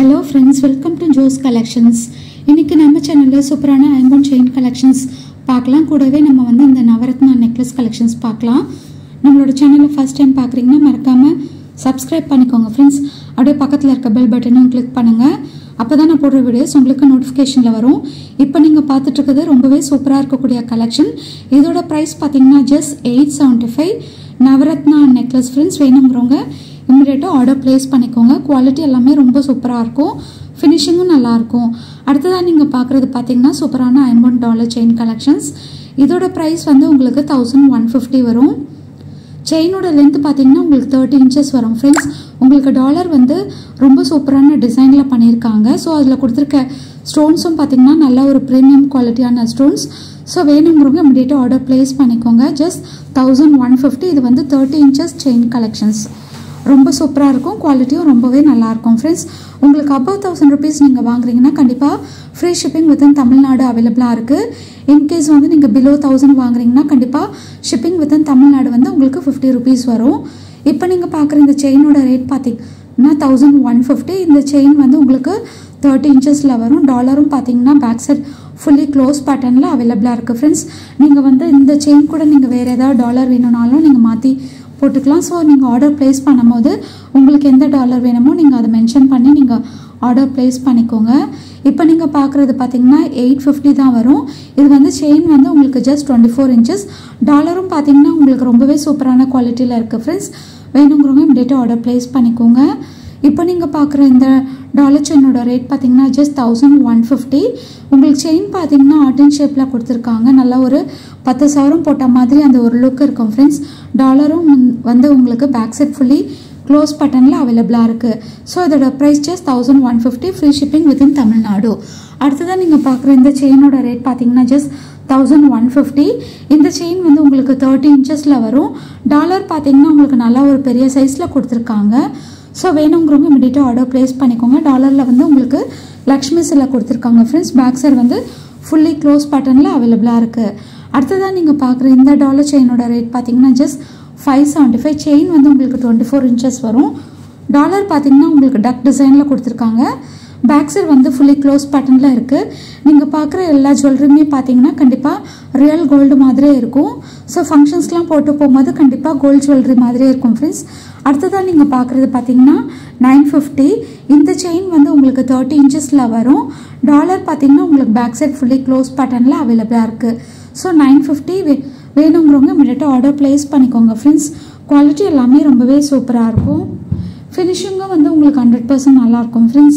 hello friends welcome to Joe's collections இன்னைக்கு நம்ம சேனலில் சூப்பரான ஐம்பன் செயின் கலெக்ஷன்ஸ் பார்க்கலாம் கூடவே நம்ம வந்து இந்த நவரத்னா நெக்லஸ் கலெக்ஷன்ஸ் பார்க்கலாம் நம்மளோட சேனலை ஃபர்ஸ்ட் டைம் பார்க்குறீங்கன்னா மறக்காமல் சப்ஸ்கிரைப் பண்ணிக்கோங்க ஃப்ரெண்ட்ஸ் அப்படியே பக்கத்தில் இருக்க பெல் பட்டனும் கிளிக் பண்ணுங்கள் அப்போ தான் நான் போடுற வீடியோஸ் உங்களுக்கு நோட்டிஃபிகேஷனில் வரும் இப்போ நீங்கள் பார்த்துட்டு இருக்கிறது ரொம்பவே சூப்பராக இருக்கக்கூடிய கலெக்ஷன் இதோட ப்ரைஸ் பார்த்தீங்கன்னா just eight seventy five navaratna necklace friends வேணுங்கிறவங்க இம்மிடியேட்டாக ஆர்டர் ப்ளேஸ் பண்ணிக்கோங்க குவாலிட்டி எல்லாமே ரொம்ப சூப்பராக இருக்கும் ஃபினிஷிங்கும் நல்லாயிருக்கும் அடுத்ததாக நீங்கள் பார்க்குறது பார்த்தீங்கன்னா சூப்பரான ஐம்பன் டாலர் செயின் கலெக்ஷன்ஸ் இதோட ப்ரைஸ் வந்து உங்களுக்கு தௌசண்ட் ஒன் ஃபிஃப்டி வரும் செயினோட லென்த் பார்த்தீங்கன்னா உங்களுக்கு தேர்ட்டி இன்ச்சஸ் வரும் ஃப்ரெண்ட்ஸ் உங்களுக்கு டாலர் வந்து ரொம்ப சூப்பரான டிசைனில் பண்ணியிருக்காங்க ஸோ அதில் கொடுத்துருக்க ஸ்டோன்ஸும் பார்த்தீங்கன்னா நல்ல ஒரு ப்ரீமியம் குவாலிட்டியான ஸ்டோன்ஸ் ஸோ வேணுங்கிறவங்க இமீடியட்டாக ஆர்டர் ப்ளேஸ் பண்ணிக்கோங்க ஜஸ்ட் தௌசண்ட் ஒன் ஃபிஃப்டி இது வந்து தேர்ட்டி இன்ச்சஸ் செயின் கலெக்ஷன்ஸ் ரொம்ப சூப்பராக இருக்கும் குவாலிட்டியும் ரொம்பவே நல்லாயிருக்கும் ஃப்ரெண்ட்ஸ் உங்களுக்கு அபவ் தௌசண்ட் ருபீஸ் நீங்கள் வாங்குறீங்கன்னா கண்டிப்பாக ஃப்ரீ ஷிப்பிங் வித்தின் தமிழ்நாடு அவைலபிளாக இருக்குது இன்கேஸ் வந்து நீங்கள் பிலோ தௌசண்ட் வாங்குறீங்கன்னா கண்டிப்பாக ஷிப்பிங் வித்தின் தமிழ்நாடு வந்து உங்களுக்கு ஃபிஃப்டி ருபீஸ் வரும் இப்போ நீங்கள் பார்க்குற இந்த செயினோட ரேட் பார்த்தீங்கன்னா தௌசண்ட் ஒன் ஃபிஃப்டி இந்த செயின் வந்து உங்களுக்கு தேர்ட்டி இன்ச்சஸில் வரும் டாலரும் பார்த்தீங்கன்னா பேக் சைட் ஃபுல்லி க்ளோஸ் பேட்டர்னில் அவைலபிளாக இருக்குது ஃப்ரெண்ட்ஸ் நீங்கள் வந்து இந்த செயின் கூட நீங்கள் வேறு ஏதாவது டாலர் வேணும்னாலும் நீங்கள் மாற்றி போட்டுக்கலாம் ஸோ நீங்கள் ஆர்டர் ப்ளேஸ் பண்ணும்போது உங்களுக்கு எந்த டாலர் வேணுமோ நீங்கள் அதை மென்ஷன் பண்ணி நீங்கள் ஆர்டர் ப்ளேஸ் பண்ணிக்கோங்க இப்போ நீங்கள் பார்க்குறது பார்த்தீங்கன்னா எயிட் ஃபிஃப்டி தான் வரும் இது வந்து செயின் வந்து உங்களுக்கு ஜஸ்ட் டுவெண்ட்டி ஃபோர் இன்ச்சஸ் டாலரும் பார்த்தீங்கன்னா உங்களுக்கு ரொம்பவே சூப்பரான குவாலிட்டியில் இருக்குது ஃப்ரெண்ட்ஸ் வேணுங்கிறவங்க இமீடியட்டாக ஆர்டர் ப்ளேஸ் பண்ணிக்கோங்க இப்போ நீங்கள் பார்க்குற இந்த டாலர் செயினோட ரேட் பார்த்தீங்கன்னா ஜஸ்ட் தௌசண்ட் ஒன் ஃபிஃப்டி உங்களுக்கு செயின் பார்த்தீங்கன்னா ஆர்டின் ஷேப்பில் கொடுத்துருக்காங்க நல்லா ஒரு பத்து சவரம் போட்ட மாதிரி அந்த ஒரு லுக் இருக்கும் ஃப்ரெண்ட்ஸ் டாலரும் வந்து உங்களுக்கு பேக் சைட் ஃபுல்லி க்ளோஸ் பட்டனில் அவைலபிளாக இருக்குது ஸோ இதோட price just thousand one fifty free shipping within Tamil Nadu அடுத்ததான் நீங்கள் பார்க்குற இந்த செயினோட ரேட் பார்த்தீங்கன்னா ஜஸ்ட் தௌசண்ட் ஒன் ஃபிஃப்டி இந்த செயின் வந்து உங்களுக்கு தேர்ட்டி இன்ச்சஸில் வரும் டாலர் பார்த்தீங்கன்னா உங்களுக்கு நல்லா ஒரு பெரிய சைஸில் கொடுத்துருக்காங்க ஸோ வேணுங்கிறவங்க இமீடியட்டாக ஆர்டர் ப்ளேஸ் பண்ணிக்கோங்க டாலரில் வந்து உங்களுக்கு லக்ஷ்மி சில கொடுத்துருக்காங்க ஃப்ரெண்ட்ஸ் பேக் சைடு வந்து ஃபுல்லி க்ளோஸ் பட்டனில் அவைலபிளாக இருக்குது அடுத்ததாக நீங்கள் பார்க்குற இந்த டாலர் செயினோட ரேட் பார்த்தீங்கன்னா just five seventy five chain வந்து உங்களுக்கு டுவெண்ட்டி ஃபோர் இன்ச்சஸ் வரும் டாலர் பார்த்தீங்கன்னா உங்களுக்கு டக் டிசைனில் கொடுத்துருக்காங்க பேக் சைடு வந்து ஃபுல்லி க்ளோஸ் பட்டனில் இருக்குது நீங்கள் பார்க்குற எல்லா ஜுவல்லரியுமே பார்த்தீங்கன்னா கண்டிப்பாக ரியல் கோல்டு மாதிரியே இருக்கும் ஸோ ஃபங்க்ஷன்ஸ்லாம் போட்டு போகும்போது கண்டிப்பாக கோல்டு ஜுவல்லரி மாதிரியே இருக்கும் ஃப்ரெண்ட்ஸ் அடுத்ததாக நீங்கள் பார்க்குறது பார்த்தீங்கன்னா நைன் ஃபிஃப்டி இந்த செயின் வந்து உங்களுக்கு தேர்ட்டி இன்ச்சஸில் வரும் டாலர் பார்த்தீங்கன்னா உங்களுக்கு பேக் சைட் ஃபுல்லி க்ளோஸ் பட்டனில் அவைலபிளாக இருக்குது ஸோ நைன் ஃபிஃப்டி வே வேணுங்கிறவங்க இமீடியட்டாக ஆர்டர் ப்ளேஸ் பண்ணிக்கோங்க ஃப்ரெண்ட்ஸ் குவாலிட்டி எல்லாமே ரொம்பவே சூப்பராக இருக்கும் ஃபினிஷிங்கும் வந்து உங்களுக்கு ஹண்ட்ரட் பர்சன்ட் நல்லாயிருக்கும் ஃப்ரெண்ட்ஸ்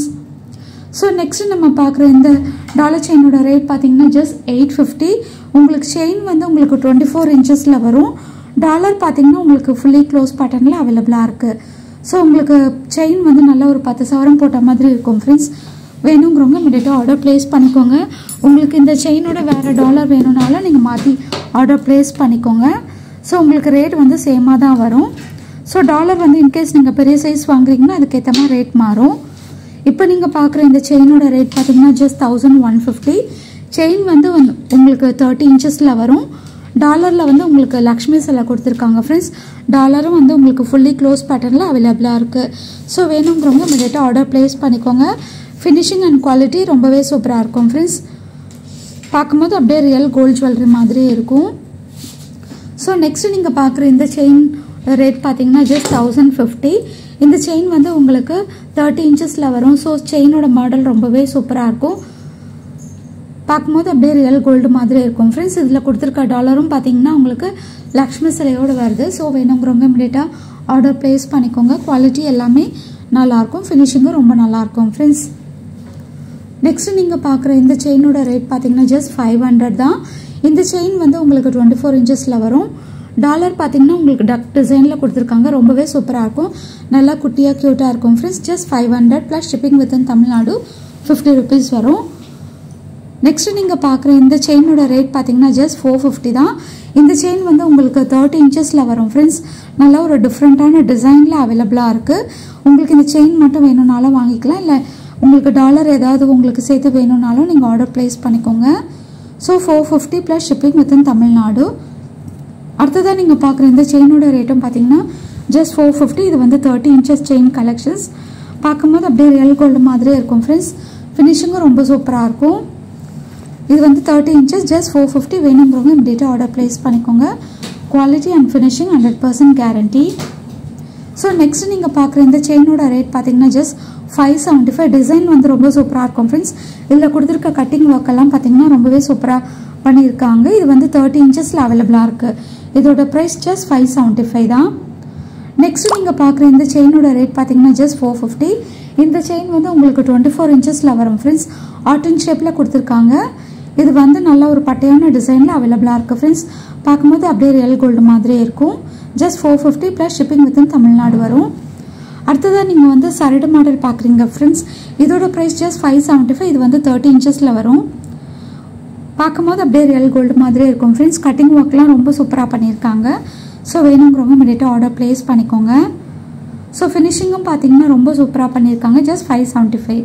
ஸோ நெக்ஸ்ட்டு நம்ம பார்க்குற இந்த டாலர் செயினோட ரேட் பார்த்தீங்கன்னா ஜஸ்ட் எயிட் ஃபிஃப்டி உங்களுக்கு செயின் வந்து உங்களுக்கு டுவெண்ட்டி ஃபோர் இன்ச்சஸில் வரும் டாலர் பார்த்தீங்கன்னா உங்களுக்கு ஃபுல்லி க்ளோஸ் பட்டனில் அவைலபிளாக இருக்குது ஸோ உங்களுக்கு செயின் வந்து நல்ல ஒரு பத்து சவரம் போட்ட மாதிரி இருக்கும் ஃப்ரெண்ட்ஸ் வேணுங்கிறவங்க இமீடியட்டாக ஆர்டர் ப்ளேஸ் பண்ணிக்கோங்க உங்களுக்கு இந்த செயினோட வேறு டாலர் வேணும்னாலும் நீங்கள் மாற்றி ஆர்டர் ப்ளேஸ் பண்ணிக்கோங்க ஸோ உங்களுக்கு ரேட் வந்து சேமாக தான் வரும் ஸோ டாலர் வந்து இன்கேஸ் நீங்கள் பெரிய சைஸ் வாங்குறீங்கன்னா அதுக்கேற்ற மாதிரி ரேட் மாறும் இப்போ நீங்கள் பார்க்குற இந்த செயினோட ரேட் பார்த்தீங்கன்னா just thousand one fifty chain வந்து உங்களுக்கு தேர்ட்டி இன்ச்சஸில் வரும் டாலரில் வந்து உங்களுக்கு லக்ஷ்மி சிலை கொடுத்துருக்காங்க ஃப்ரெண்ட்ஸ் டாலரும் வந்து உங்களுக்கு ஃபுல்லி க்ளோஸ் பேட்டர்னில் அவைலபிளாக இருக்குது ஸோ வேணுங்கிறவங்க இமீடியட்டாக ஆர்டர் ப்ளேஸ் பண்ணிக்கோங்க ஃபினிஷிங் அண்ட் குவாலிட்டி ரொம்பவே சூப்பராக இருக்கும் ஃப்ரெண்ட்ஸ் பார்க்கும்போது அப்படியே ரியல் கோல்டு ஜுவல்லரி மாதிரியே இருக்கும் ஸோ நெக்ஸ்ட் நீங்கள் பார்க்குற இந்த செயின் ரேட் பார்த்தீங்கன்னா ஜஸ்ட் தௌசண்ட் ஃபிஃப்டி இந்த செயின் வந்து உங்களுக்கு தேர்ட்டி இன்ச்சஸில் வரும் ஸோ செயினோட மாடல் ரொம்பவே சூப்பராக இருக்கும் பார்க்கும்போது அப்படியே ரியல் கோல்டு மாதிரி இருக்கும் ஃப்ரெண்ட்ஸ் இதில் கொடுத்துருக்க டாலரும் பார்த்தீங்கன்னா உங்களுக்கு லக்ஷ்மி சிலையோடு வருது ஸோ வேணுங்கிறவங்க இமீடியட்டாக ஆர்டர் ப்ளேஸ் பண்ணிக்கோங்க குவாலிட்டி எல்லாமே நல்லாயிருக்கும் ஃபினிஷிங்கும் ரொம்ப நல்லாயிருக்கும் ஃப்ரெண்ட்ஸ் நெக்ஸ்ட் நீங்கள் பார்க்குற இந்த செயினோட ரேட் பார்த்தீங்கன்னா ஜஸ்ட் ஃபைவ் ஹண்ட்ரட் தான் இந்த செயின் வந்து உங்களுக்கு டுவெண்ட்டி ஃபோர் இன்ச்சஸில் வரும் டாலர் பார்த்தீங்கன்னா உங்களுக்கு டக் டிசைனில் கொடுத்துருக்காங்க ரொம்பவே சூப்பராக இருக்கும் நல்லா குட்டியாக க்யூட்டாக இருக்கும் friends just five hundred plus shipping within Tamil Nadu fifty rupees வரும் நெக்ஸ்ட் நீங்கள் பார்க்குற இந்த செயினோட ரேட் பார்த்தீங்கன்னா ஜஸ்ட் ஃபோர் ஃபிஃப்டி தான் இந்த செயின் வந்து உங்களுக்கு தேர்ட்டி இன்ச்சஸில் வரும் ஃப்ரெண்ட்ஸ் நல்லா ஒரு டிஃப்ரெண்ட்டான டிசைனில் அவைலபிளாக இருக்குது உங்களுக்கு இந்த செயின் மட்டும் வேணும்னாலும் வாங்கிக்கலாம் இல்லை உங்களுக்கு டாலர் ஏதாவது உங்களுக்கு சேர்த்து வேணும்னாலும் நீங்கள் ஆர்டர் ப்ளேஸ் பண்ணிக்கோங்க so four fifty plus shipping within Tamil Nadu அடுத்ததாக நீங்கள் பார்க்குற இந்த செயினோட ரேட்டும் பார்த்தீங்கன்னா ஜஸ்ட் ஃபோர் ஃபிஃப்டி இது வந்து தேர்ட்டி இன்ச்சஸ் செயின் கலெக்ஷன்ஸ் பார்க்கும்போது அப்படியே ரியல் கோல்டு மாதிரியே இருக்கும் ஃப்ரெண்ட்ஸ் ஃபினிஷிங்கும் ரொம்ப சூப்பராக இருக்கும் இது வந்து thirty inches just four fifty வேணுங்கிறவங்க இமீடியட்டாக ஆர்டர் ப்ளேஸ் பண்ணிக்கோங்க quality and finishing hundred percent guarantee so next நீங்கள் பார்க்குற இந்த செயினோட ரேட் பார்த்தீங்கன்னா just five seventy five design வந்து ரொம்ப சூப்பராக இருக்கும் ஃப்ரெண்ட்ஸ் இதில் கொடுத்துருக்க கட்டிங் ஒர்க் எல்லாம் பார்த்தீங்கன்னா ரொம்பவே சூப்பராக பண்ணியிருக்காங்க இது வந்து தேர்ட்டி இன்ச்சஸில் அவைலபிளாக இருக்குது இதோட price just five seventy five தான் நெக்ஸ்ட் நீங்கள் பார்க்குற இந்த செயினோட ரேட் பார்த்தீங்கன்னா ஜஸ்ட் ஃபோர் ஃபிஃப்டி இந்த செயின் வந்து உங்களுக்கு டுவெண்ட்டி ஃபோர் இன்ச்சஸில் வரும் ஃப்ரெண்ட்ஸ் ஆட்டன் ஷேப்பில் கொடுத்துருக்காங்க இது வந்து நல்ல ஒரு பட்டையான டிசைனில் அவைலபிளாக இருக்குது ஃப்ரெண்ட்ஸ் பார்க்கும்போது அப்படியே ரியல் கோல்டு மாதிரியே இருக்கும் just four fifty plus shipping within Tamil Nadu வரும் அடுத்ததாக நீங்கள் வந்து சரடு மாடல் பார்க்குறீங்க ஃப்ரெண்ட்ஸ் இதோட price just five seventy five இது வந்து தேர்ட்டி இன்ச்சஸில் வரும் பார்க்கும்போது அப்படியே ரியல் கோல்டு மாதிரியே இருக்கும் ஃப்ரெண்ட்ஸ் கட்டிங் ஒர்க்லாம் ரொம்ப சூப்பராக பண்ணியிருக்காங்க ஸோ வேணுங்கிறவங்க இமீடியட்டாக ஆர்டர் ப்ளேஸ் பண்ணிக்கோங்க ஸோ ஃபினிஷிங்கும் பார்த்தீங்கன்னா ரொம்ப சூப்பராக பண்ணியிருக்காங்க just five seventy five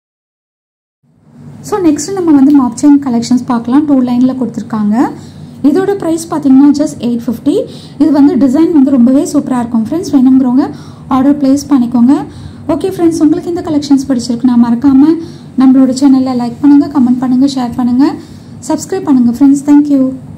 so next நம்ம வந்து மாப் செயின் கலெக்ஷன்ஸ் பார்க்கலாம் டூ லைனில் கொடுத்துருக்காங்க இதோட ப்ரைஸ் பார்த்தீங்கன்னா ஜஸ்ட் எயிட் ஃபிஃப்டி இது வந்து டிசைன் வந்து ரொம்பவே சூப்பராக இருக்கும் ஃப்ரெண்ட்ஸ் வேணுங்கிறவங்க ஆர்டர் ப்ளேஸ் பண்ணிக்கோங்க ஓகே ஃப்ரெண்ட்ஸ் உங்களுக்கு இந்த கலெக்ஷன்ஸ் பிடிச்சிருக்குன்னா மறக்காமல் நம்மளோட சேனலில் லைக் பண்ணுங்கள் கமெண்ட் பண்ணுங்கள் ஷேர் பண்ணுங்கள் சப்ஸ்கிரைப் பண்ணுங்கள் ஃப்ரெண்ட்ஸ் தேங்க்யூ